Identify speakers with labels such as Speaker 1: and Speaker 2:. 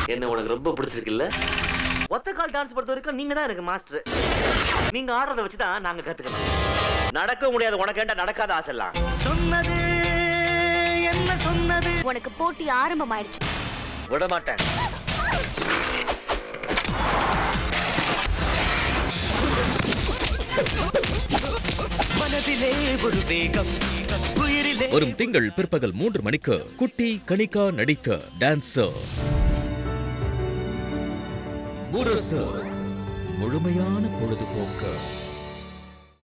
Speaker 1: என்ன உனக்கு ரொம்ப பிடிச்சிருக்குல்ல ஒத்த கால் டான்ஸ் பொறுத்த வரைக்கும் நீங்க தான் எனக்கு மாஸ்டர் நீங்க ஆடுறத வச்சு தான் நாங்க கத்துக்கணும் நடக்க முடியாது உனக்கு ஏன்டா நடக்காத ஆசைலாம் சொன்னது என்ன சொன்னது
Speaker 2: உனக்கு போட்டி ஆரம்பமாயிடுச்சு
Speaker 1: விட மாட்டேன் மனதிலே ஒரு வேகம் உயிரிலே
Speaker 3: வரும் திங்கள் பிற்பகல் மூன்று மணிக்கு குட்டி கணிகா நடித்த டான்சர் முரசு முழுமையான பொழுதுபோக்கு